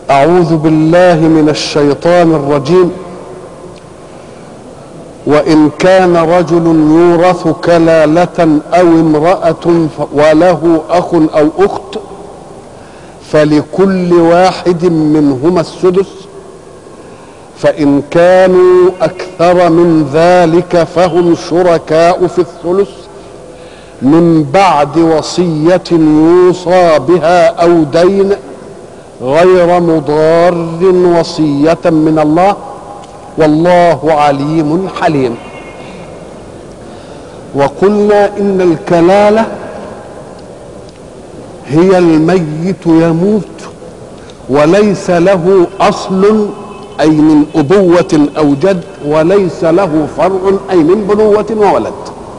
أعوذ بالله من الشيطان الرجيم وإن كان رجل يورث كلالة أو امرأة وله أخ أو أخت فلكل واحد منهما السدس فإن كانوا أكثر من ذلك فهم شركاء في الثلث من بعد وصية يوصى بها أو دين غير مضار وصية من الله والله عليم حليم وقلنا إن الكلالة هي الميت يموت وليس له أصل أي من أبوة أو جد وليس له فرع أي من بنوة وولد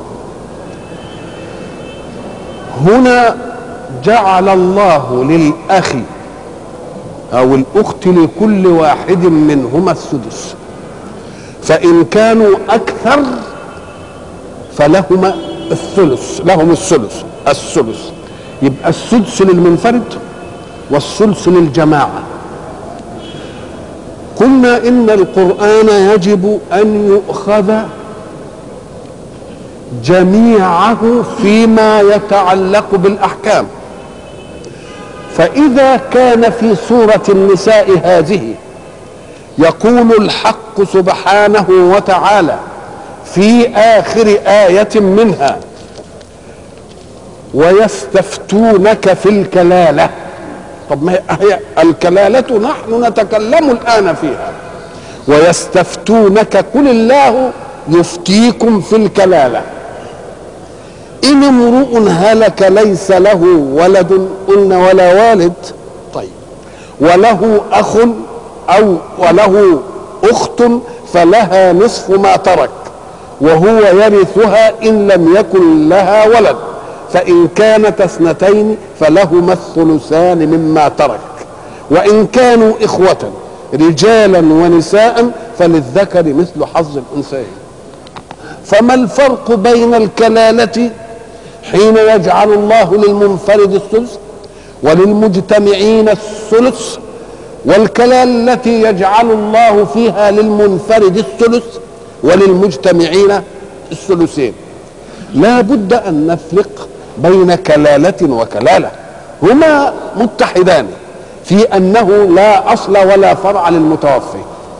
هنا جعل الله للأخ أو الأخت لكل واحد منهما السدس فإن كانوا أكثر فلهما الثلث لهم الثلث الثلث يبقى السدس للمنفرد والثلث للجماعة قلنا إن القرآن يجب أن يؤخذ جميعه فيما يتعلق بالأحكام فإذا كان في سورة النساء هذه يقول الحق سبحانه وتعالى في آخر آية منها ويستفتونك في الكلالة طب ما هي الكلالة نحن نتكلم الآن فيها ويستفتونك قل الله يفتيكم في الكلالة إن امرؤ هلك ليس له ولد قلنا ولا والد طيب وله أخ أو وله أخت فلها نصف ما ترك وهو يرثها إن لم يكن لها ولد فإن كانت اثنتين فلهما الثلثان مما ترك وإن كانوا إخوة رجالا ونساء فللذكر مثل حظ الأنثيين فما الفرق بين الكلالة حين يجعل الله للمنفرد الثلث وللمجتمعين الثلث والكلالة التي يجعل الله فيها للمنفرد الثلث وللمجتمعين الثلثين لا بد أن نفرق بين كلالة وكلالة هما متحدان في أنه لا أصل ولا فرع للمتوفي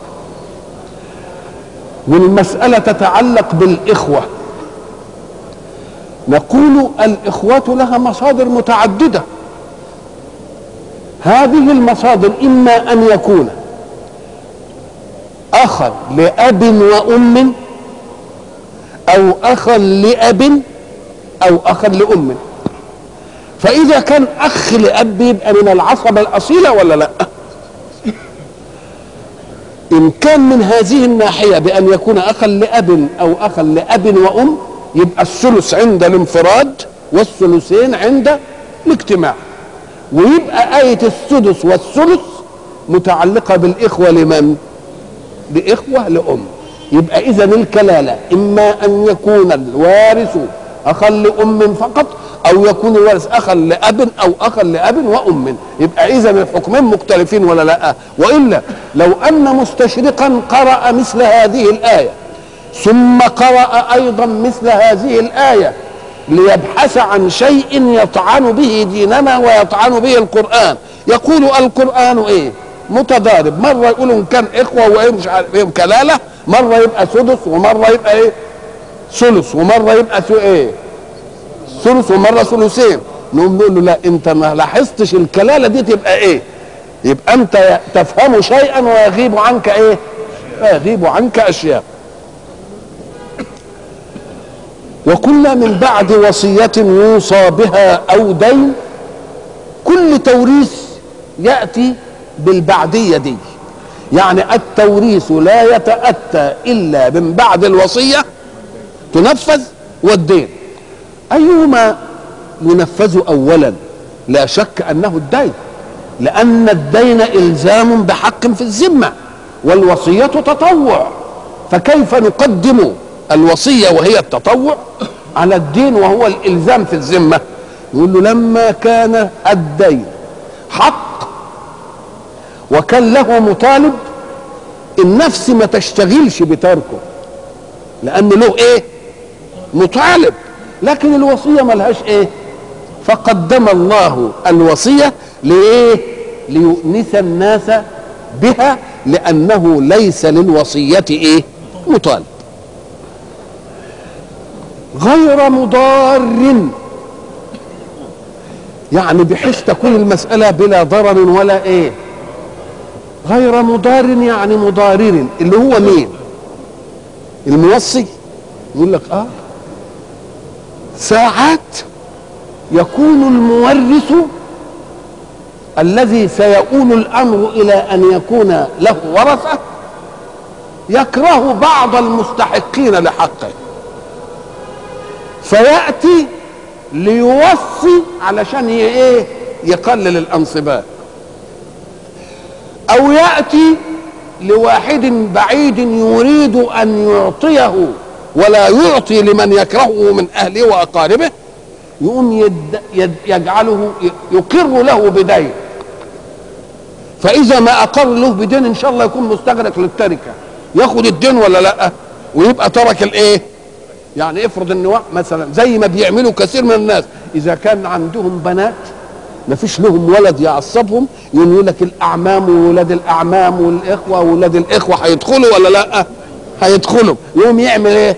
والمسألة تتعلق بالإخوة نقول الإخوة لها مصادر متعددة هذه المصادر إما أن يكون أخا لأب وأم أو أخا لأب أو أخا لأم فإذا كان أخ لأب يبقى من العصبة الأصيلة ولا لا إن كان من هذه الناحية بأن يكون أخا لأب أو أخا لأب وأم يبقى الثلث عند الانفراد والثلثين عند الاجتماع ويبقى آية السدس والثلث متعلقة بالإخوة لمن؟ لإخوة لأم يبقى إذا الكلالة إما أن يكون الوارث أخا لأم فقط أو يكون الوارث أخا لأب أو أخا لأب وأم يبقى إذا الحكمين مختلفين ولا لا وإلا لو أن مستشرقا قرأ مثل هذه الآية ثم قرأ أيضا مثل هذه الآية ليبحث عن شيء يطعن به ديننا ويطعن به القرآن يقول القرآن إيه متضارب مرة يقول إن كان إخوة وإيه مش عارف إيه كلالة مرة يبقى سدس ومرة يبقى إيه ثلث ومرة يبقى ثو إيه ثلث ومرة ثلثين نقوم نقول له لا أنت ما لاحظتش الكلالة دي تبقى إيه يبقى أنت تفهم شيئا ويغيب عنك إيه ويغيب عنك أشياء وكل من بعد وصية يوصى بها أو دين كل توريث يأتي بالبعدية دي يعني التوريث لا يتأتى إلا من بعد الوصية تنفذ والدين أيهما ينفذ أولا لا شك أنه الدين لأن الدين إلزام بحق في الذمة والوصية تطوع فكيف نقدم الوصية وهي التطوع على الدين وهو الإلزام في الذمة يقول له لما كان الدين حق وكان له مطالب النفس ما تشتغلش بتركه لان له ايه مطالب لكن الوصيه ملهاش ايه فقدم الله الوصيه لايه ليؤنس الناس بها لانه ليس للوصيه ايه مطالب غير مضار يعني بحيث تكون المساله بلا ضرر ولا ايه غير مضار يعني مضارر اللي هو مين الموصي يقول لك اه ساعات يكون المورث الذي سيؤول الامر الى ان يكون له ورثه يكره بعض المستحقين لحقه فياتي ليوصي علشان ايه يقلل الانصباء او ياتي لواحد بعيد يريد ان يعطيه ولا يعطي لمن يكرهه من اهله واقاربه يقوم يد يد يجعله يقر له بدين فاذا ما اقر له بدين ان شاء الله يكون مستغرق للتركه ياخد الدين ولا لا ويبقى ترك الايه يعني افرض ان مثلا زي ما بيعملوا كثير من الناس اذا كان عندهم بنات ما فيش لهم ولد يعصبهم يقول يقول لك الاعمام وولاد الاعمام والاخوه وولاد الاخوه هيدخلوا ولا لا هيدخلوا يقوم يعمل ايه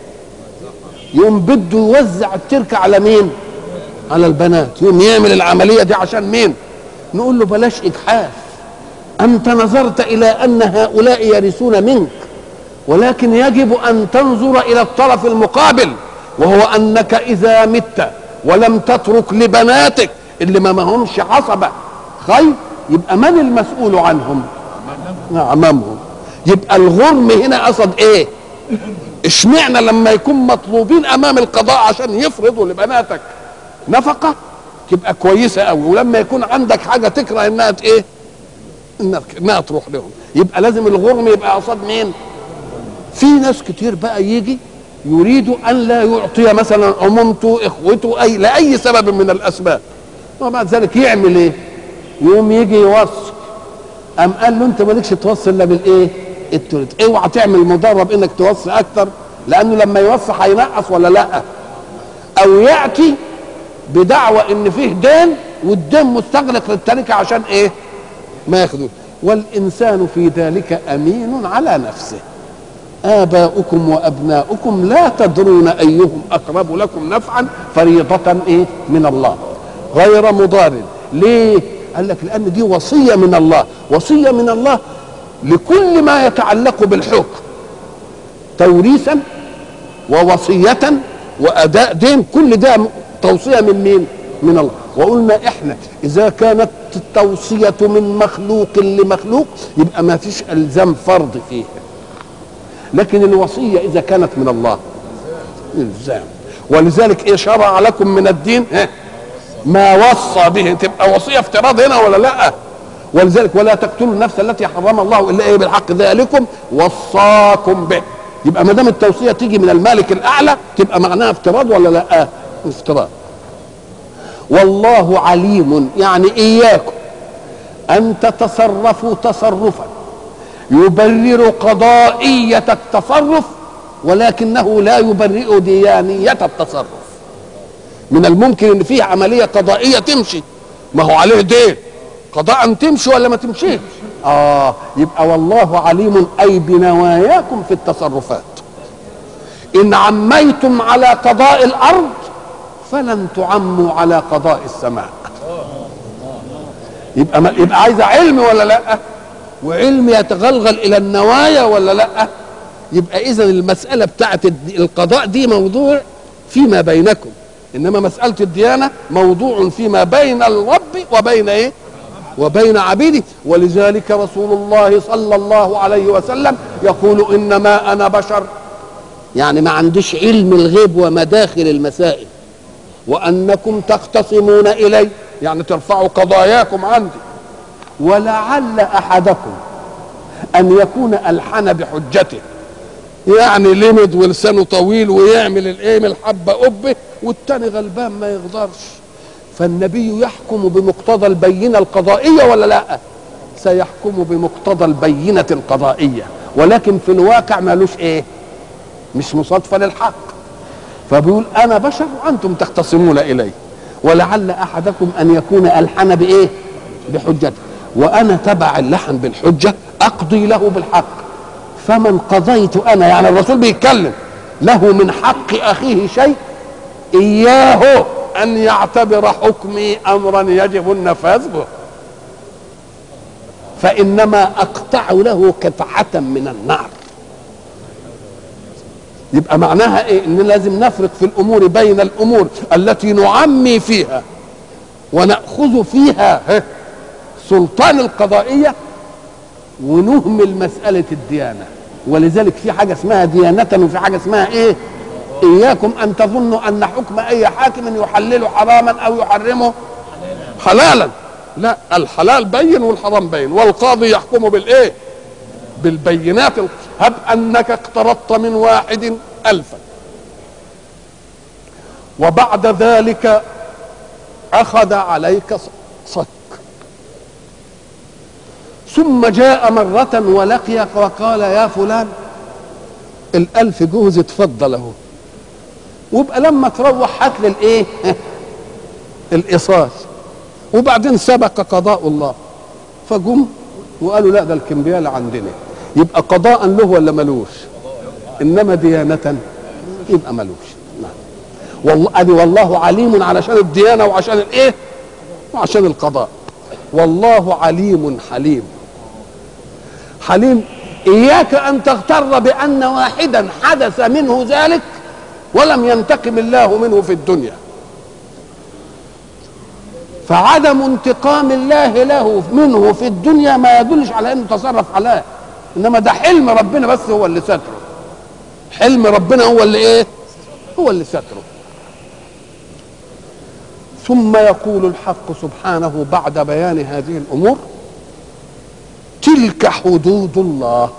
يقوم بده يوزع التركه على مين على البنات يقوم يعمل العمليه دي عشان مين نقول له بلاش اجحاف انت نظرت الى ان هؤلاء يرثون منك ولكن يجب ان تنظر الى الطرف المقابل وهو انك اذا مت ولم تترك لبناتك اللي ما همش عصبه خير يبقى من المسؤول عنهم امامهم يبقى الغرم هنا قصد ايه اشمعنى لما يكون مطلوبين امام القضاء عشان يفرضوا لبناتك نفقه تبقى كويسه قوي ولما يكون عندك حاجه تكره انها ايه انها انها تروح لهم يبقى لازم الغرم يبقى قصاد مين في ناس كتير بقى يجي يريد ان لا يعطي مثلا عمومته اخوته اي لاي سبب من الاسباب وبعد ذلك يعمل ايه يقوم يجي يوصي ام قال له انت مالكش توصي الا بالايه التلت اوعى تعمل مدرب انك توصي اكتر لانه لما يوصي هينقص ولا لا او ياتي بدعوى ان فيه دين والدين مستغلق للتركه عشان ايه ما ياخذوه والانسان في ذلك امين على نفسه آباؤكم وأبناؤكم لا تدرون أيهم أقرب لكم نفعا فريضة إيه من الله غير مضار ليه قال لك لأن دي وصية من الله وصية من الله لكل ما يتعلق بالحكم توريثا ووصية وأداء دين كل ده توصية من مين من الله وقلنا احنا اذا كانت التوصية من مخلوق لمخلوق يبقى ما فيش الزام فرض فيها لكن الوصية إذا كانت من الله إلزام ولذلك إيه شرع لكم من الدين إيه؟ ما وصى به تبقى وصية افتراض هنا ولا لا ولذلك ولا تقتلوا النفس التي حرم الله إلا إيه بالحق ذلكم وصاكم به يبقى ما دام التوصية تيجي من المالك الأعلى تبقى معناها افتراض ولا لا افتراض والله عليم يعني إياكم أن تتصرفوا تصرفا يبرر قضائية التصرف ولكنه لا يبرئ ديانية التصرف من الممكن ان فيه عملية قضائية تمشي ما هو عليه دين قضاء تمشي ولا ما تمشيش اه يبقى والله عليم اي بنواياكم في التصرفات ان عميتم على قضاء الارض فلن تعموا على قضاء السماء يبقى ما يبقى عايزه علم ولا لا وعلم يتغلغل الى النوايا ولا لا يبقى اذا المساله بتاعت القضاء دي موضوع فيما بينكم انما مساله الديانه موضوع فيما بين الرب وبين ايه وبين عبيده ولذلك رسول الله صلى الله عليه وسلم يقول انما انا بشر يعني ما عنديش علم الغيب ومداخل المسائل وانكم تختصمون الي يعني ترفعوا قضاياكم عندي ولعل احدكم ان يكون الحن بحجته يعني لمد ولسانه طويل ويعمل الايه من الحبه قبه والتاني غلبان ما يقدرش فالنبي يحكم بمقتضى البينه القضائيه ولا لا سيحكم بمقتضى البينة القضائية ولكن في الواقع مالوش ايه مش مصادفة للحق فبيقول انا بشر وانتم تختصمون الي ولعل احدكم ان يكون الحن بايه بحجته وانا تبع اللحن بالحجة اقضي له بالحق فمن قضيت انا يعني الرسول بيتكلم له من حق اخيه شيء اياه ان يعتبر حكمي امرا يجب النفاذ به فانما اقطع له قطعه من النار يبقى معناها ايه ان لازم نفرق في الامور بين الامور التي نعمي فيها وناخذ فيها ها، سلطان القضائيه ونهمل مساله الديانه ولذلك في حاجه اسمها ديانه وفي حاجه اسمها ايه اياكم ان تظنوا ان حكم اي حاكم يحلل حراما او يحرمه حلالا لا الحلال بين والحرام بين والقاضي يحكم بالايه بالبينات هب انك اقترضت من واحد الفا وبعد ذلك اخذ عليك صك ثم جاء مرة ولقيك وقال يا فلان الألف جوز اتفضل اهو ويبقى لما تروح هات لي الايه الايصال وبعدين سبق قضاء الله فجم وقالوا لا ده الكمبيال عندنا يبقى قضاء له ولا ملوش انما ديانة يبقى ملوش نعم والله ادي والله عليم علشان الديانة وعشان الايه وعشان القضاء والله عليم حليم حليم اياك ان تغتر بان واحدا حدث منه ذلك ولم ينتقم الله منه في الدنيا فعدم انتقام الله له منه في الدنيا ما يدلش على انه تصرف عليه انما ده حلم ربنا بس هو اللي ستره حلم ربنا هو اللي ايه هو اللي ستره ثم يقول الحق سبحانه بعد بيان هذه الامور تلك حدود الله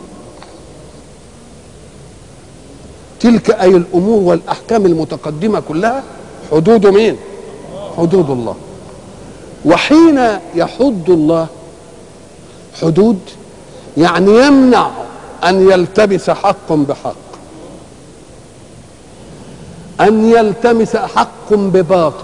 تلك اي الامور والاحكام المتقدمه كلها حدود مين حدود الله وحين يحد الله حدود يعني يمنع ان يلتبس حق بحق ان يلتمس حق بباطل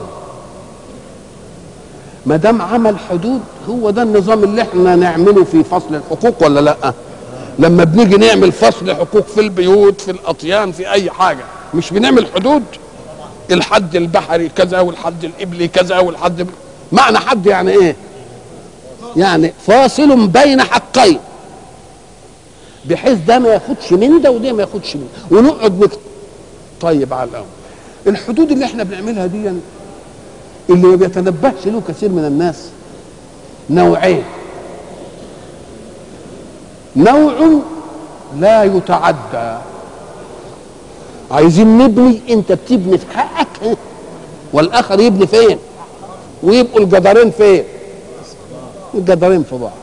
ما دام عمل حدود هو ده النظام اللي احنا نعمله في فصل الحقوق ولا لا لما بنيجي نعمل فصل حقوق في البيوت في الاطيان في اي حاجه مش بنعمل حدود الحد البحري كذا والحد الابلي كذا والحد معنى حد يعني ايه يعني فاصل بين حقين بحيث ده ما ياخدش من ده وده ما ياخدش من ده ونقعد نكتب طيب على الاول الحدود اللي احنا بنعملها دي اللي ما بيتنبهش له كثير من الناس نوعين نوع لا يتعدى عايزين نبني انت بتبني في حقك والاخر يبني فين ويبقوا الجدارين فين الجدارين في بعض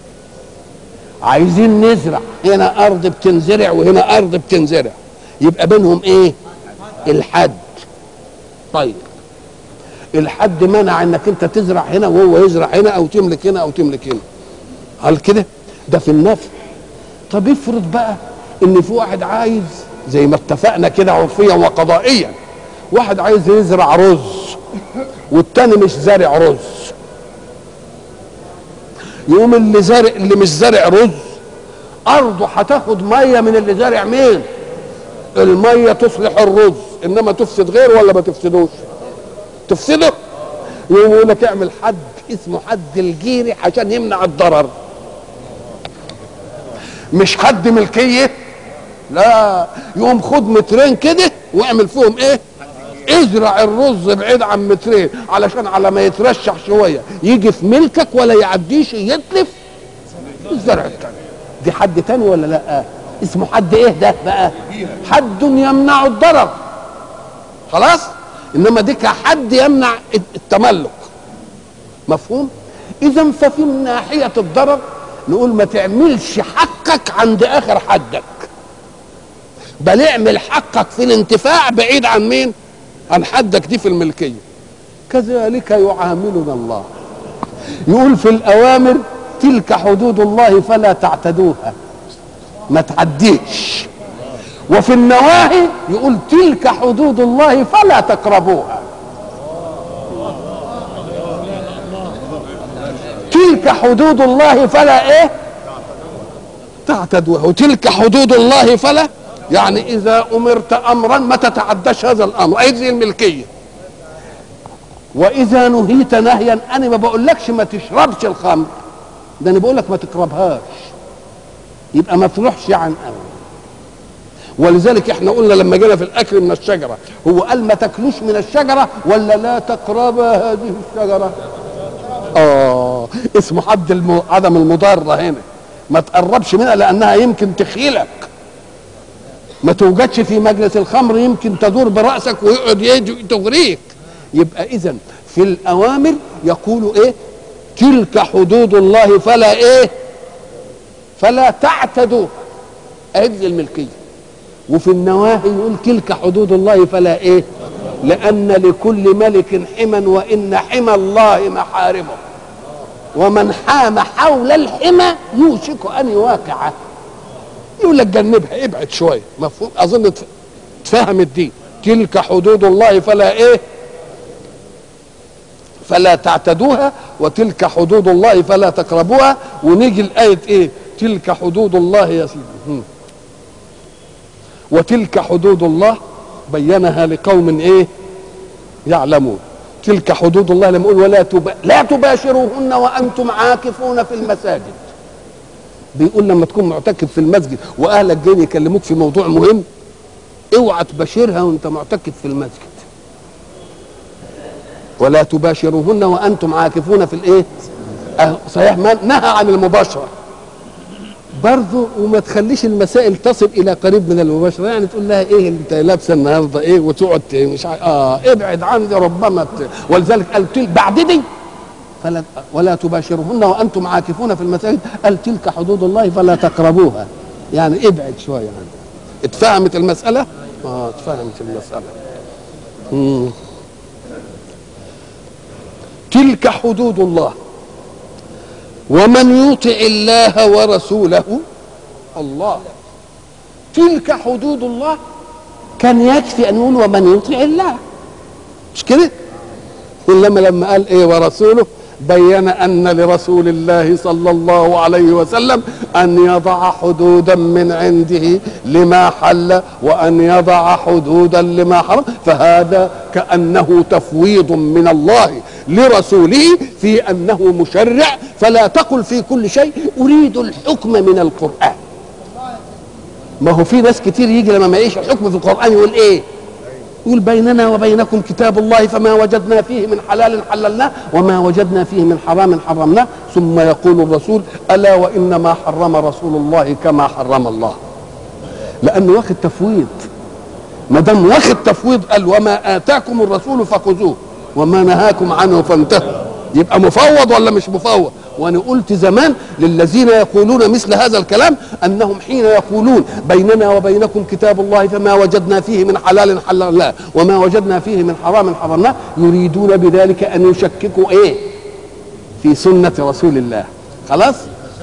عايزين نزرع هنا ارض بتنزرع وهنا ارض بتنزرع يبقى بينهم ايه الحد طيب الحد منع انك انت تزرع هنا وهو يزرع هنا او تملك هنا او تملك هنا هل كده ده في النفع طب افرض بقى ان في واحد عايز زي ما اتفقنا كده عرفيا وقضائيا واحد عايز يزرع رز والتاني مش زارع رز يقوم اللي زارع اللي مش زارع رز ارضه هتاخد ميه من اللي زارع مين الميه تصلح الرز انما تفسد غيره ولا ما تفسدوش تفسده يقوم يقول لك اعمل حد اسمه حد الجيري عشان يمنع الضرر مش حد ملكيه لا يقوم خد مترين كده واعمل فيهم ايه ازرع الرز بعيد عن مترين علشان على ما يترشح شويه يجي في ملكك ولا يعديش يتلف الزرع التاني دي حد تاني ولا لا اسمه حد ايه ده بقى حد يمنع الضرر خلاص انما دي كحد يمنع التملك مفهوم اذا ففي من ناحيه الضرر نقول ما تعملش حقك عند اخر حدك بل اعمل حقك في الانتفاع بعيد عن مين عن حدك دي في الملكيه كذلك يعاملنا الله يقول في الاوامر تلك حدود الله فلا تعتدوها ما تعديش وفي النواهي يقول تلك حدود الله فلا تقربوها تلك حدود الله فلا ايه تعتدوها وتلك حدود الله فلا يعني اذا امرت امرا ما تتعداش هذا الامر اي زي الملكيه واذا نهيت نهيا انا ما بقولكش ما تشربش الخمر ده انا بقول لك ما تقربهاش يبقى ما تروحش عن امر ولذلك احنا قلنا لما جينا في الاكل من الشجره هو قال ما تاكلوش من الشجره ولا لا تقرب هذه الشجره اه اسمه حد الم... عدم المضاره هنا ما تقربش منها لانها يمكن تخيلك ما توجدش في مجلس الخمر يمكن تدور براسك ويقعد يجي تغريك يبقى اذا في الاوامر يقول ايه تلك حدود الله فلا ايه فلا تعتدوا ادي الملكيه وفي النواهي يقول تلك حدود الله فلا ايه لان لكل ملك حما وان حمى الله محارمه ومن حام حول الحمى يوشك ان يواقعه يقول لك جنبها ابعد شويه مفهوم اظن تفهم الدين تلك حدود الله فلا ايه فلا تعتدوها وتلك حدود الله فلا تقربوها ونيجي الآية ايه تلك حدود الله يا سيدي وتلك حدود الله بينها لقوم ايه يعلمون تلك حدود الله لما يقول ولا تبا لا تباشروهن وانتم عاكفون في المساجد بيقول لما تكون معتكف في المسجد واهلك جايين يكلموك في موضوع مهم اوعى تباشرها وانت معتكف في المسجد ولا تباشروهن وانتم عاكفون في الايه أه صحيح ما نهى عن المباشره برضه وما تخليش المسائل تصل الى قريب من المباشره يعني تقول لها ايه انت لابسه النهارده ايه وتقعد مش عارف اه ابعد عني ربما ولذلك قال تل بعد دي فلا ولا تباشرهن وانتم عاكفون في المساجد قال تلك حدود الله فلا تقربوها يعني ابعد شويه عنها اتفهمت المساله؟ اه اتفهمت المساله مم. تلك حدود الله ومن يطع الله ورسوله الله تلك حدود الله كان يكفي ان يقول ومن يطع الله مش كده انما لما قال ايه ورسوله بين ان لرسول الله صلى الله عليه وسلم ان يضع حدودا من عنده لما حل وان يضع حدودا لما حرم فهذا كانه تفويض من الله لرسوله في انه مشرع فلا تقل في كل شيء اريد الحكم من القران ما هو في ناس كتير يجي لما ما يعيش الحكم في القران يقول ايه يقول بيننا وبينكم كتاب الله فما وجدنا فيه من حلال حللناه وما وجدنا فيه من حرام حرمناه ثم يقول الرسول الا وانما حرم رسول الله كما حرم الله لانه واخد تفويض ما دام واخد تفويض قال وما اتاكم الرسول فخذوه وما نهاكم عنه فانتهوا يبقى مفوض ولا مش مفوض وانا قلت زمان للذين يقولون مثل هذا الكلام انهم حين يقولون بيننا وبينكم كتاب الله فما وجدنا فيه من حلال حللناه وما وجدنا فيه من حرام حرمناه يريدون بذلك ان يشككوا ايه في سنه رسول الله خلاص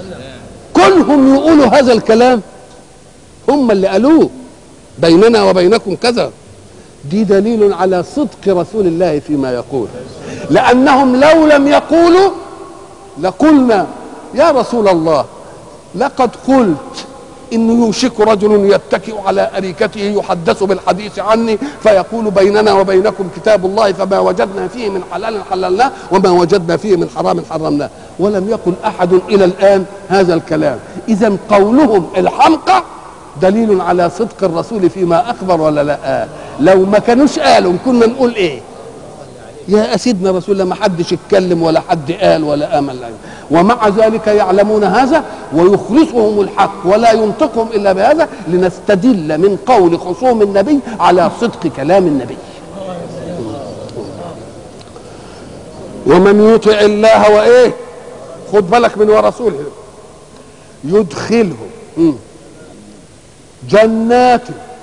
كلهم يقولوا هذا الكلام هم اللي قالوه بيننا وبينكم كذا دي دليل على صدق رسول الله فيما يقول لانهم لو لم يقولوا لقلنا يا رسول الله لقد قلت انه يوشك رجل يتكئ على اريكته يحدث بالحديث عني فيقول بيننا وبينكم كتاب الله فما وجدنا فيه من حلال حللناه وما وجدنا فيه من حرام حرمناه ولم يقل احد الى الان هذا الكلام اذا قولهم الحمقى دليل على صدق الرسول فيما اخبر ولا لا لو ما كانوش قالوا كنا نقول ايه يا سيدنا رسول الله ما حدش اتكلم ولا حد قال ولا امل ومع ذلك يعلمون هذا ويخلصهم الحق ولا ينطقهم الا بهذا لنستدل من قول خصوم النبي على صدق كلام النبي ومن يطع الله وايه خد بالك من ورسوله يدخله جنات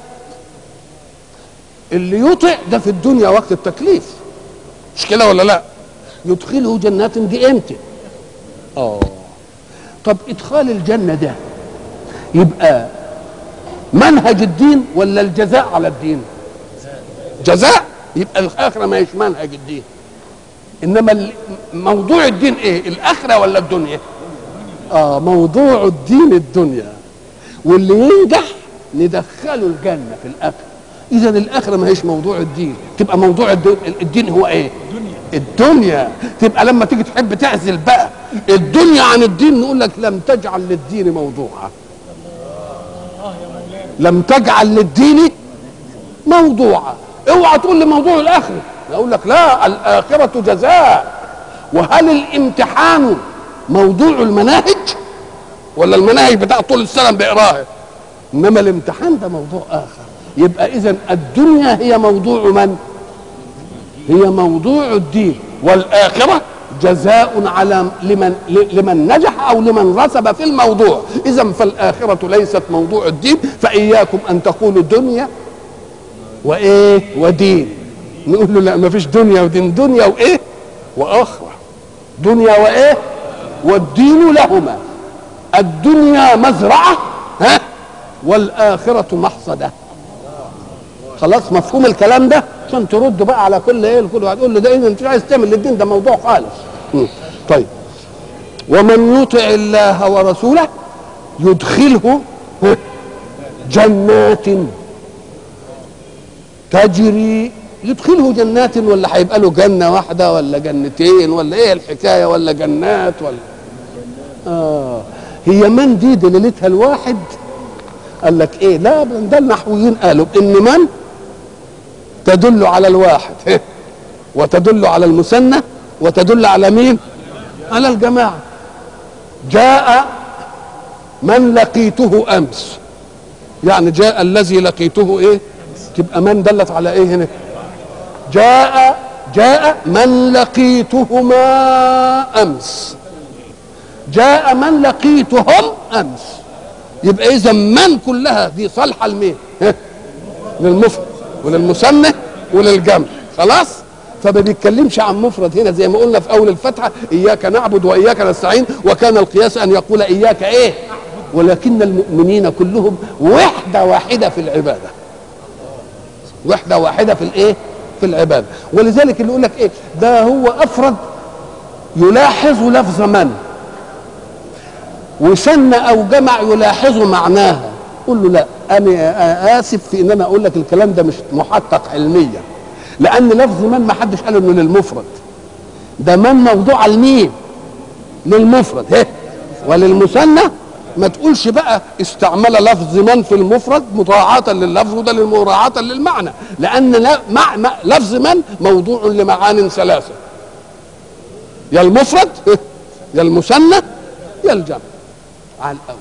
اللي يطع ده في الدنيا وقت التكليف مش كده ولا لا يدخله جنات دي امتى اه طب ادخال الجنه ده يبقى منهج الدين ولا الجزاء على الدين جزاء يبقى الاخره ما هيش منهج الدين انما ال- موضوع الدين ايه الاخره ولا الدنيا اه موضوع الدين الدنيا واللي ينجح ندخله الجنه في الاخره اذا الاخره ما هيش موضوع الدين تبقى موضوع الدين, الدين هو ايه الدنيا تبقى لما تيجي تحب تعزل بقى الدنيا عن الدين نقول لك لم تجعل للدين موضوعا لم تجعل للدين موضوعا اوعى تقول لي موضوع الاخره اقول لك لا الاخره جزاء وهل الامتحان موضوع المناهج ولا المناهج بتاع طول السنه بيقراها انما الامتحان ده موضوع اخر يبقى اذا الدنيا هي موضوع من هي موضوع الدين والاخره جزاء على لمن لمن نجح او لمن رسب في الموضوع اذا فالاخره ليست موضوع الدين فاياكم ان تقولوا دنيا وايه ودين نقول له لا ما فيش دنيا ودين دنيا وايه واخره دنيا وايه والدين لهما الدنيا مزرعه ها والاخره محصده خلاص مفهوم الكلام ده عشان ترد بقى على كل ايه كل واحد تقول له ده ايه انت مش عايز تعمل للدين ده موضوع خالص مم. طيب ومن يطع الله ورسوله يدخله ها، جنات تجري يدخله جنات ولا هيبقى له جنة واحدة ولا جنتين ولا ايه الحكاية ولا جنات ولا آه هي من دي دليلتها الواحد قال لك ايه لا ده النحويين قالوا ان من تدل على الواحد وتدل على المثنى وتدل على مين على الجماعة جاء من لقيته امس يعني جاء الذي لقيته ايه تبقى من دلت على ايه هنا جاء جاء من لقيتهما امس جاء من لقيتهم امس يبقى اذا من كلها دي صالحه لمين ها؟ للمفرد وللمثنى وللجمع خلاص فما بيتكلمش عن مفرد هنا زي ما قلنا في اول الفتحه اياك نعبد واياك نستعين وكان القياس ان يقول اياك ايه ولكن المؤمنين كلهم وحده واحده في العباده وحده واحده في الايه في العباده ولذلك اللي يقول لك ايه ده هو افرد يلاحظ لفظ من وسن او جمع يلاحظ معناها قول له لا انا اسف في ان انا اقول لك الكلام ده مش محقق علميا لان لفظ من ما حدش قال انه للمفرد ده من موضوع لمين للمفرد هه وللمثنى ما تقولش بقى استعمل لفظ من في المفرد مراعاة لللفظ وده مراعاة للمعنى لأن لا مع مع لفظ من موضوع لمعان ثلاثة يا المفرد يا المثنى يا الجمع على الأول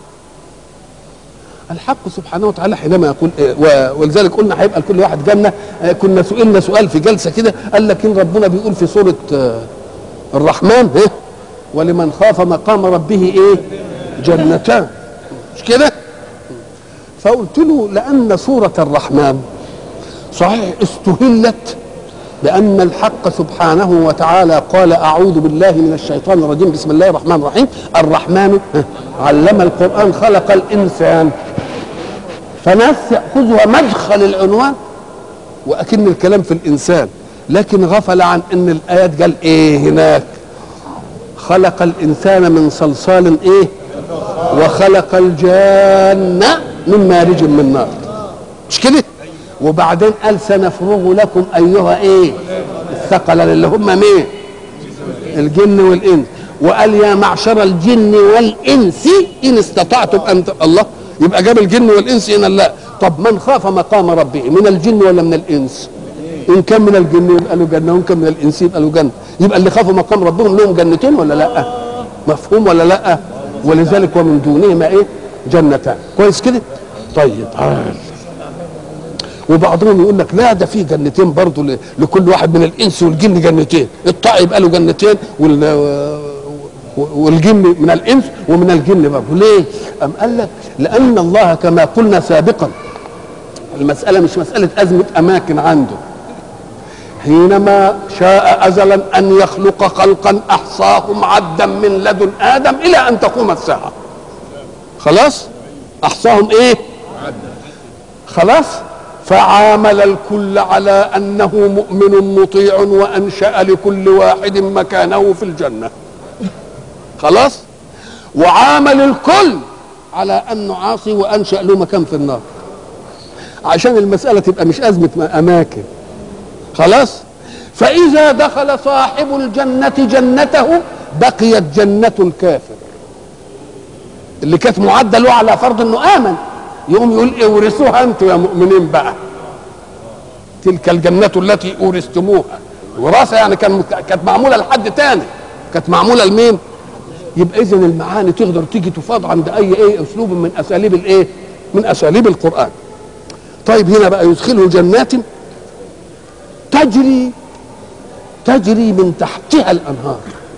الحق سبحانه وتعالى حينما يقول إيه و- ولذلك قلنا هيبقى لكل واحد جنة آه، كنا سئلنا سؤال في جلسة كده قال لك إن ربنا بيقول في سورة آه، الرحمن إيه ولمن خاف مقام ربه إيه جنتان مش كده فقلت له لأن سورة الرحمن صحيح استهلت بأن الحق سبحانه وتعالى قال أعوذ بالله من الشيطان الرجيم بسم الله الرحمن الرحيم الرحمن علم القرآن خلق الإنسان فناس يأخذها مدخل العنوان وأكن الكلام في الإنسان لكن غفل عن أن الآيات قال إيه هناك خلق الإنسان من صلصال إيه وخلق الجان من مارج من نار مش كده وبعدين قال سنفرغ لكم ايها ايه الثقلين اللي هم مين الجن والانس وقال يا معشر الجن والانس ان استطعتم ان ت... الله يبقى جاب الجن والانس هنا لا طب من خاف مقام ربه من الجن ولا من الانس ان كان من الجن يبقى له جنه وان كان من الانس يبقى له جنه يبقى اللي خافوا مقام ربهم لهم جنتين ولا لا مفهوم ولا لا ولذلك ومن دونهما ايه جنتان كويس كده طيب تعال وبعضهم يقول لك لا ده في جنتين برضه ل- لكل واحد من الانس والجن جنتين الطاع يبقى له جنتين وال والجن من الانس ومن الجن برضه ليه؟ أم قال لك لان الله كما قلنا سابقا المساله مش مساله ازمه اماكن عنده حينما شاء ازلا ان يخلق خلقا احصاهم عدا من لدن ادم الى ان تقوم الساعه خلاص احصاهم ايه خلاص فعامل الكل على انه مؤمن مطيع وانشا لكل واحد مكانه في الجنه خلاص وعامل الكل على انه عاصي وانشا له مكان في النار عشان المساله تبقى مش ازمه اماكن خلاص فاذا دخل صاحب الجنه جنته بقيت جنه الكافر اللي كانت معده له على فرض انه امن يقوم يقول اورثوها انتم يا مؤمنين بقى تلك الجنة التي أورثتموها وراثة يعني كان كانت معمولة لحد تاني كانت معمولة لمين؟ يبقى إذا المعاني تقدر تيجي تفاض عند أي إيه أسلوب من أساليب الإيه؟ من أساليب القرآن. طيب هنا بقى يدخله جنات تجري تجري من تحتها الأنهار.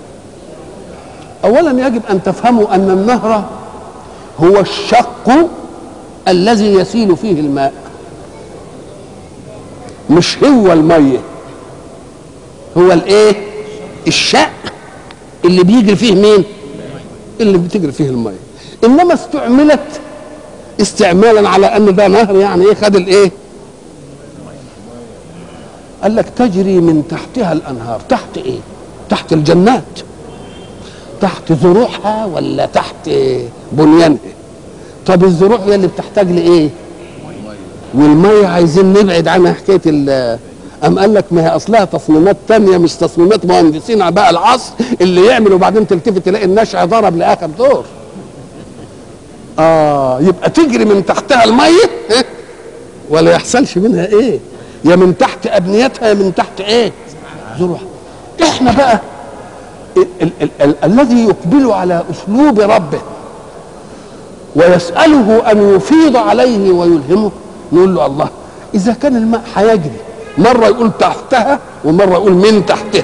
أولا يجب أن تفهموا أن النهر هو الشق الذي يسيل فيه الماء مش هو الميه هو الايه الشق اللي بيجري فيه مين اللي بتجري فيه الميه انما استعملت استعمالا على ان ده نهر يعني ايه خد الايه قال لك تجري من تحتها الانهار تحت ايه تحت الجنات تحت زروعها ولا تحت بنيانها طب الزروع هي اللي بتحتاج لايه والميه عايزين نبعد عنها حكايه ال أم قال لك ما هي اصلها تصميمات تانية مش تصميمات مهندسين بقى العصر اللي يعملوا وبعدين تلتفت تلاقي النشع ضرب لاخر دور اه يبقى تجري من تحتها الميه ولا يحصلش منها ايه يا من تحت ابنيتها يا من تحت ايه زروعها احنا بقى ال- ال- ال- ال- الذي يقبل على اسلوب ربه ويسأله أن يفيض عليه ويلهمه نقول له الله إذا كان الماء هيجري مرة يقول تحتها ومرة يقول من تحتها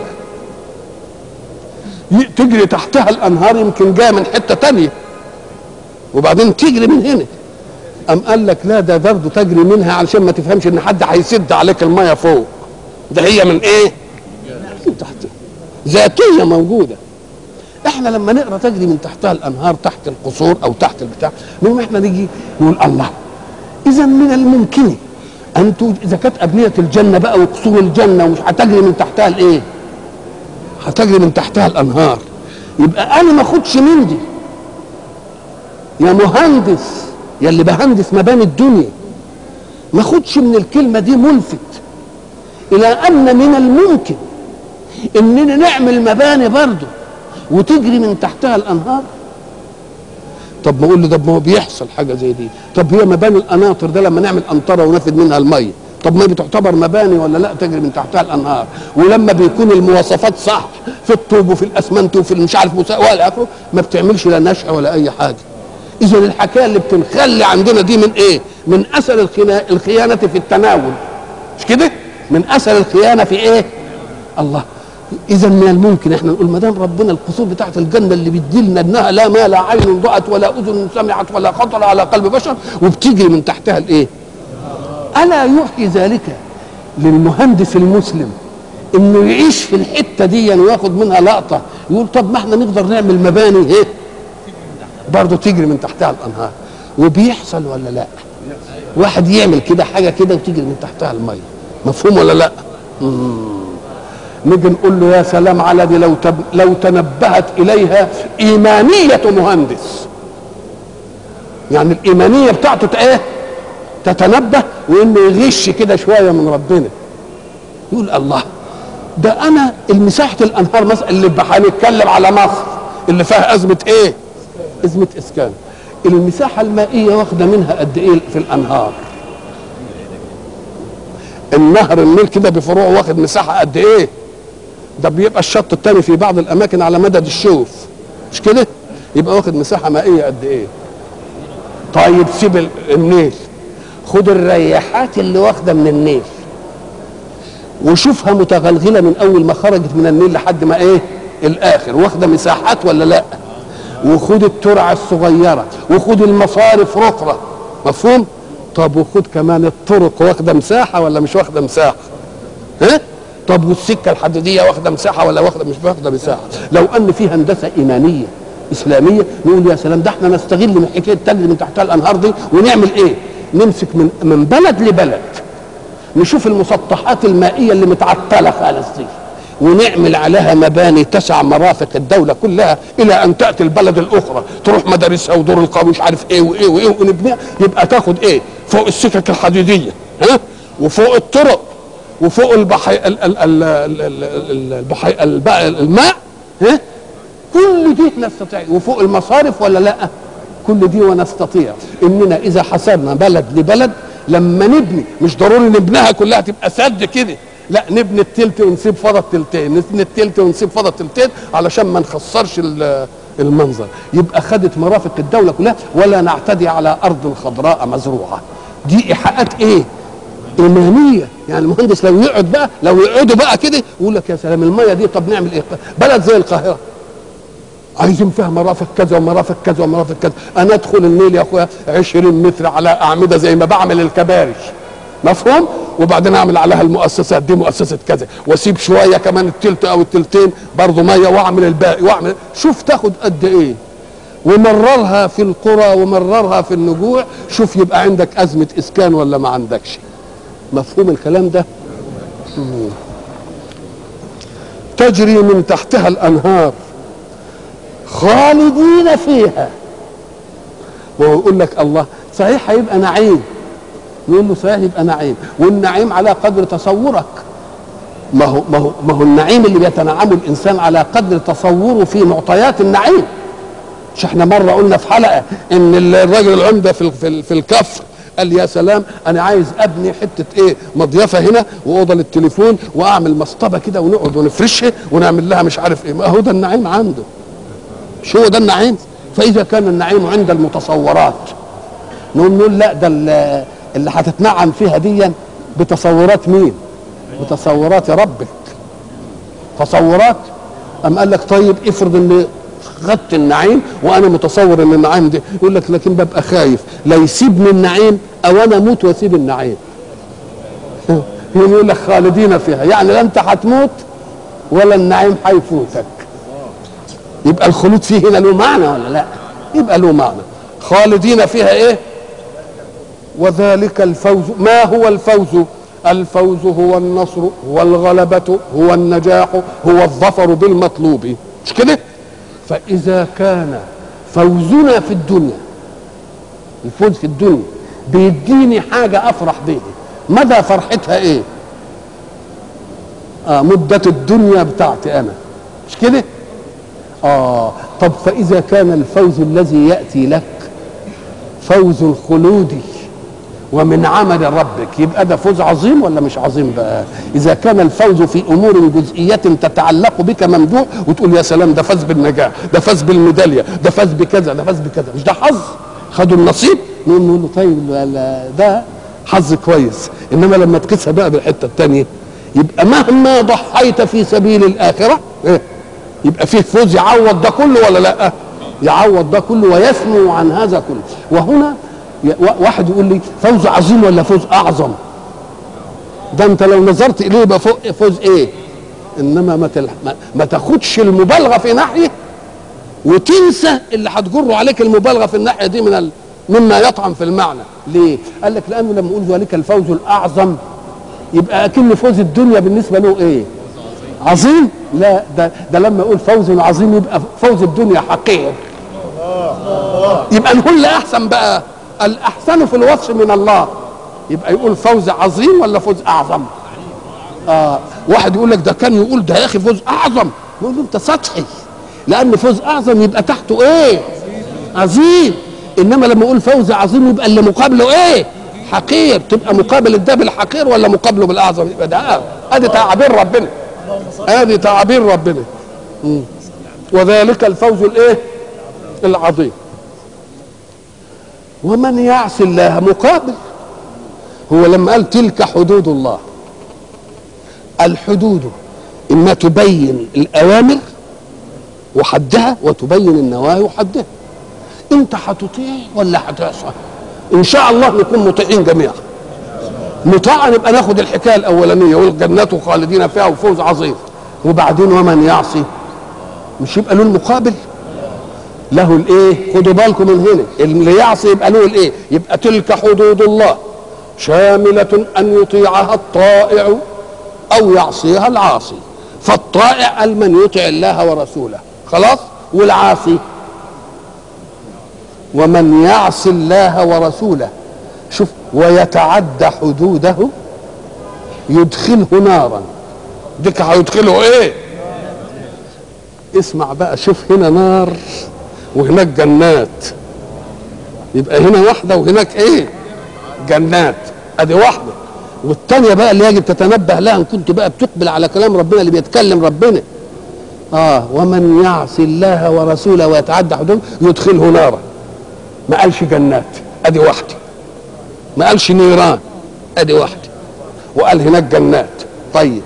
ي- تجري تحتها الأنهار يمكن جاية من حتة تانية وبعدين تجري من هنا أم قال لك لا ده برضه تجري منها علشان ما تفهمش إن حد هيسد عليك المية فوق ده هي من إيه؟ من تحتها ذاتية موجودة احنا لما نقرا تجري من تحتها الانهار تحت القصور او تحت البتاع نقوم احنا نيجي نقول الله اذا من الممكن ان توج... اذا كانت ابنيه الجنه بقى وقصور الجنه ومش هتجري من تحتها الايه؟ هتجري من تحتها الانهار يبقى انا ما اخدش من دي يا مهندس يا اللي بهندس مباني الدنيا ما اخدش من الكلمه دي ملفت الى ان من الممكن اننا نعمل مباني برضه وتجري من تحتها الانهار طب ما اقول له طب ما هو بيحصل حاجه زي دي طب هي مباني القناطر ده لما نعمل قنطره ونفد منها الميه طب ما بتعتبر مباني ولا لا تجري من تحتها الانهار ولما بيكون المواصفات صح في الطوب وفي الاسمنت وفي مش عارف مسا- ولا اخره ما بتعملش لا نشأة ولا اي حاجه اذا الحكايه اللي بتنخلي عندنا دي من ايه من اثر الخنا- الخيانه في التناول مش كده من اثر الخيانه في ايه الله اذا من الممكن احنا نقول ما دام ربنا القصور بتاعت الجنه اللي بيدي لنا انها لا ما لا عين رأت ولا اذن سمعت ولا خطر على قلب بشر وبتجري من تحتها الايه؟ الا يحيي ذلك للمهندس المسلم انه يعيش في الحته دي وياخد منها لقطه يقول طب ما احنا نقدر نعمل مباني ايه؟ برضه تجري من تحتها الانهار وبيحصل ولا لا؟ واحد يعمل كده حاجه كده وتجري من تحتها الميه مفهوم ولا لا؟ نيجي نقول له يا سلام على دي لو تب لو تنبهت اليها ايمانيه مهندس يعني الايمانيه بتاعته ت- ايه تتنبه وانه يغش كده شويه من ربنا يقول الله ده انا المساحه الانهار مثلا اللي هنتكلم على مصر اللي فيها ازمه ايه ازمه اسكان المساحه المائيه واخده منها قد ايه في الانهار النهر النيل كده بفروعه واخد مساحه قد ايه ده بيبقى الشط الثاني في بعض الاماكن على مدد الشوف مش كده يبقى واخد مساحه مائيه قد ايه طيب سيب ال- النيل خد الرياحات اللي واخده من النيل وشوفها متغلغله من اول ما خرجت من النيل لحد ما ايه الاخر واخده مساحات ولا لا وخد الترعه الصغيره وخد المصارف رقره مفهوم طب وخد كمان الطرق واخده مساحه ولا مش واخده مساحه ها طب والسكه الحديديه واخده مساحه ولا واخده مش واخده مساحه لو ان في هندسه ايمانيه اسلاميه نقول يا سلام ده احنا نستغل من حكايه تجري من تحتها الانهار دي ونعمل ايه نمسك من من بلد لبلد نشوف المسطحات المائيه اللي متعطله خالص دي ونعمل عليها مباني تسع مرافق الدولة كلها إلى أن تأتي البلد الأخرى تروح مدارسها ودور القوم مش عارف إيه وإيه وإيه ونبنيها يبقى تاخد إيه فوق السكك الحديدية ها وفوق الطرق وفوق البحي ال ال ال ال ال البحي الب- الماء ها كل دي نستطيع وفوق المصارف ولا لا كل دي ونستطيع اننا اذا حسبنا بلد لبلد لما نبني مش ضروري نبنيها كلها تبقى سد كده لا نبني التلت ونسيب فضى التلتين نبني التلت ونسيب فضى التلتين علشان ما نخسرش ال- المنظر يبقى خدت مرافق الدولة كلها ولا نعتدي على أرض خضراء مزروعة دي إيحاءات إيه إيمانية يعني المهندس لو يقعد بقى لو يقعدوا بقى كده يقول لك يا سلام المية دي طب نعمل إيه بلد زي القاهرة عايزين فيها مرافق كذا ومرافق كذا ومرافق كذا انا ادخل النيل يا اخويا 20 متر على اعمده زي ما بعمل الكباري مفهوم وبعدين اعمل عليها المؤسسات دي مؤسسه كذا واسيب شويه كمان التلت او التلتين برضه ميه واعمل الباقي واعمل شوف تاخد قد ايه ومررها في القرى ومررها في النجوع شوف يبقى عندك ازمه اسكان ولا ما عندكش مفهوم الكلام ده مم. تجري من تحتها الانهار خالدين فيها وهو يقول لك الله صحيح هيبقى نعيم يقول له صحيح يبقى نعيم والنعيم على قدر تصورك ما هو ما هو ما هو النعيم اللي بيتنعمه الانسان على قدر تصوره في معطيات النعيم مش احنا مره قلنا في حلقه ان الراجل العمده في ال- في, ال- في الكفر قال يا سلام انا عايز ابني حته ايه مضيفه هنا واوضه للتليفون واعمل مصطبه كده ونقعد ونفرشها ونعمل لها مش عارف ايه ما هو ده النعيم عنده مش هو ده النعيم فاذا كان النعيم عند المتصورات نقول نقول لا ده ال- اللي هتتنعم فيها ديا بتصورات مين بتصورات ربك تصورات ام قال لك طيب افرض ان خدت النعيم وانا متصور ان النعيم دي يقول لك لكن ببقى خايف لا يسيبني النعيم او انا اموت واسيب النعيم يقول لك خالدين فيها يعني لا انت هتموت ولا النعيم هيفوتك يبقى الخلود فيه هنا له معنى ولا لا يبقى له معنى خالدين فيها ايه وذلك الفوز ما هو الفوز الفوز هو النصر هو الغلبة هو النجاح هو الظفر بالمطلوب مش كده فإذا كان فوزنا في الدنيا الفوز في الدنيا بيديني حاجة أفرح بيها مدى فرحتها إيه آه مدة الدنيا بتاعتي أنا مش كده آه طب فإذا كان الفوز الذي يأتي لك فوز خلودي ومن عمل ربك يبقى ده فوز عظيم ولا مش عظيم بقى إذا كان الفوز في أمور جزئية تتعلق بك ممدوح وتقول يا سلام ده فاز بالنجاح ده فاز بالميدالية ده فاز بكذا ده فاز بكذا مش ده حظ خدوا النصيب نقول نقول له طيب لا- لا، ده حظ كويس انما لما تقيسها بقى بالحته الثانيه يبقى مهما ضحيت في سبيل الاخره إيه؟ يبقى فيه فوز يعوض ده كله ولا لا يعوض ده كله ويثنو عن هذا كله وهنا ي- وا- واحد يقول لي فوز عظيم ولا فوز اعظم ده انت لو نظرت اليه يبقى فو- فوز ايه انما ما, تل... ما, ما تاخدش المبالغه في ناحيه وتنسى اللي هتجر عليك المبالغه في الناحيه دي من ال... مما يطعن في المعنى ليه قال لك لانه لما يقول ذلك الفوز الاعظم يبقى اكن فوز الدنيا بالنسبه له ايه عظيم لا ده ده لما يقول فوز عظيم يبقى فوز الدنيا حقير يبقى نقول لا احسن بقى الاحسن في الوصف من الله يبقى يقول فوز عظيم ولا فوز اعظم آه واحد يقول لك ده كان يقول ده يا اخي فوز اعظم نقول له انت سطحي لان فوز اعظم يبقى تحته ايه عظيم انما لما يقول فوز عظيم يبقى اللي مقابله ايه حقير تبقى مقابل ده بالحقير ولا مقابله بالاعظم يبقى ده ادي تعابير ربنا ادي تعابير ربنا مم. وذلك الفوز الايه العظيم ومن يعص الله مقابل هو لما قال تلك حدود الله الحدود اما تبين الاوامر وحدها وتبين النواهي وحدها انت هتطيع ولا هتعصى ان شاء الله نكون مطيعين جميعا مطاعا يبقى ناخد الحكايه الاولانيه والجنات خالدين فيها وفوز عظيم وبعدين ومن يعصي مش يبقى له المقابل له الايه خدوا بالكم من هنا اللي يعصي يبقى له الايه يبقى تلك حدود الله شاملة أن يطيعها الطائع أو يعصيها العاصي فالطائع قال من يطع الله ورسوله خلاص والعاصي ومن يعص الله ورسوله شوف ويتعدى حدوده يدخله نارا ديك هيدخله ايه اسمع بقى شوف هنا نار وهناك جنات يبقى هنا واحده وهناك ايه جنات ادي واحده والتانية بقى اللي يجب تتنبه لها ان كنت بقى بتقبل على كلام ربنا اللي بيتكلم ربنا اه ومن يعص الله ورسوله ويتعدى حدوده يدخله نارا ما قالش جنات ادي واحده ما قالش نيران ادي واحده وقال هناك جنات طيب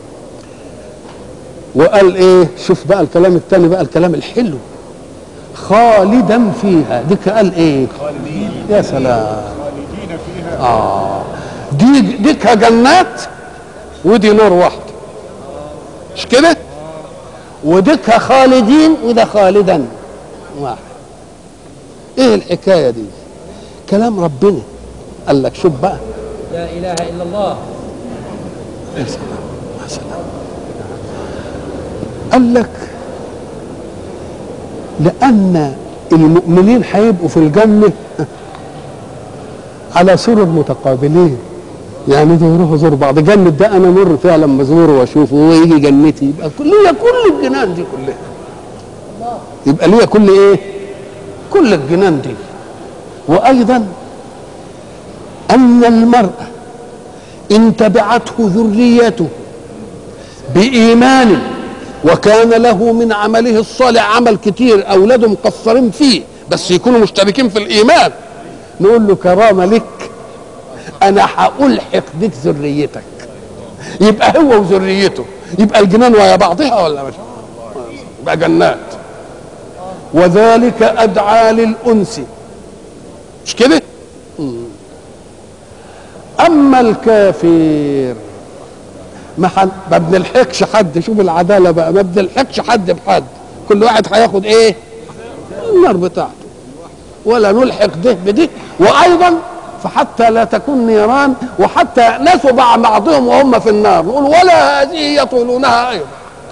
وقال ايه شوف بقى الكلام الثاني بقى الكلام الحلو خالدا فيها ديك قال ايه خالدين يا سلام خالدين فيها اه دي ديك جنات ودي نار واحده مش كده وديك خالدين وده خالدا واحد ايه الحكايه دي كلام ربنا قال لك شوف بقى لا اله الا الله يا سلام يا سلام قال لك لأن المؤمنين هيبقوا في الجنة على سرر متقابلين يعني ده يروحوا يزوروا بعض جنة ده أنا مر فيها لما أزوره وأشوفه وهو يجي جنتي يبقى كل- ليا كل الجنان دي كلها يبقى ليا كل إيه؟ كل الجنان دي وأيضا أن المرأة إن تبعته ذريته بإيمان وكان له من عمله الصالح عمل كتير أولاده مقصرين فيه بس يكونوا مشتركين في الإيمان نقول له كرامة لك أنا هألحق بك ذريتك يبقى هو وذريته يبقى الجنان ويا بعضها ولا مش يبقى جنات وذلك أدعى للأنس مش كده؟ مم. أما الكافر ما حد ما بنلحقش حد شوف العداله بقى ما بنلحقش حد بحد كل واحد هياخد ايه النار بتاعته ولا نلحق ده بده وايضا فحتى لا تكون نيران وحتى نسوا مع بعضهم وهم في النار نقول ولا هذه يطولونها ايضا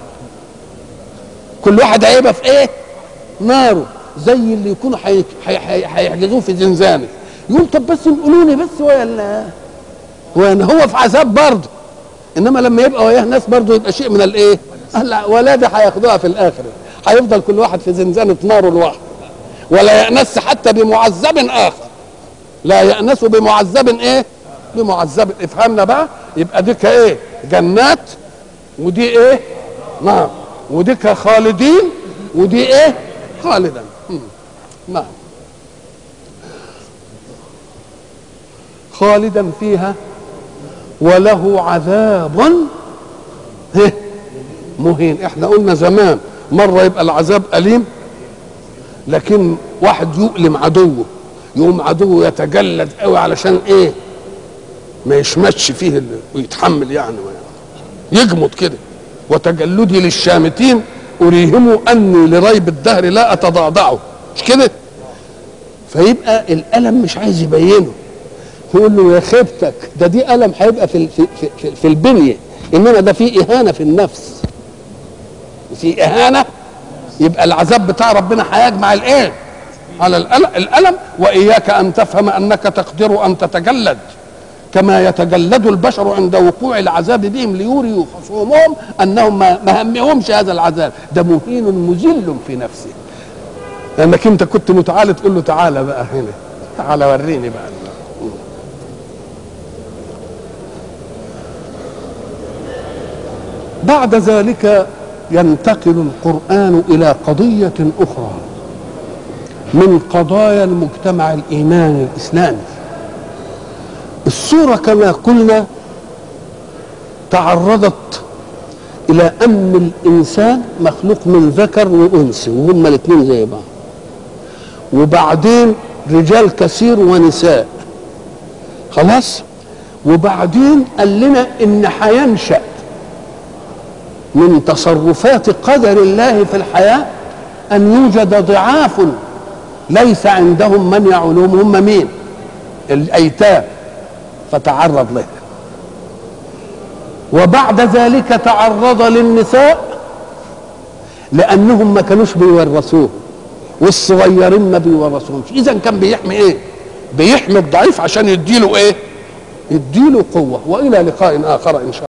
كل واحد هيبقى في ايه ناره زي اللي يكونوا حي- حي- حي- هيحجزوه في زنزانه يقول طب بس انقلوني بس ولا وان هو في عذاب برضه انما لما يبقى وياه ناس برضه يبقى شيء من الايه هلا ولاده هياخدوها في الاخره هيفضل كل واحد في زنزانه ناره لوحده ولا يأنس حتى بمعذب اخر لا يأنس بمعذب ايه بمعذب افهمنا بقى يبقى ديك ايه جنات ودي ايه نار وديك خالدين ودي ايه خالدا مم. نعم خالدا فيها وله عذاب هه، مهين احنا قلنا زمان مرة يبقى العذاب أليم لكن واحد يؤلم عدوه يقوم عدوه يتجلد قوي علشان ايه ما يشمتش فيه ال- ويتحمل يعني ما- يجمد كده وتجلدي للشامتين أريهم أني لريب الدهر لا أتضعضعه مش كده فيبقى الألم مش عايز يبينه يقول له يا خيبتك ده دي ألم هيبقى في, في, في, في, في البنية إنما ده في إهانة في النفس في إهانة يبقى العذاب بتاع ربنا هيجمع الإيه على الألم, الألم وإياك أن تفهم أنك تقدر أن تتجلد كما يتجلد البشر عند وقوع العذاب بهم ليوريوا خصومهم انهم ما ما همهمش هذا العذاب ده مهين مذل في نفسه لانك انت كنت متعالى تقول له تعالى بقى هنا تعالى وريني بقى بعد ذلك ينتقل القرآن إلى قضية أخرى من قضايا المجتمع الإيماني الإسلامي الصورة كما قلنا تعرضت إلى أن الإنسان مخلوق من ذكر وأنثى وهما الاثنين زي بعض وبعدين رجال كثير ونساء خلاص وبعدين قال لنا ان هينشا من تصرفات قدر الله في الحياه ان يوجد ضعاف ليس عندهم من يعولهم هم مين الايتام فتعرض له وبعد ذلك تعرض للنساء لانهم ما كانوش بيورثوه والصغيرين ما بيورثوهمش اذا كان بيحمي ايه بيحمي الضعيف عشان يديله ايه يديله قوه والى لقاء اخر ان شاء الله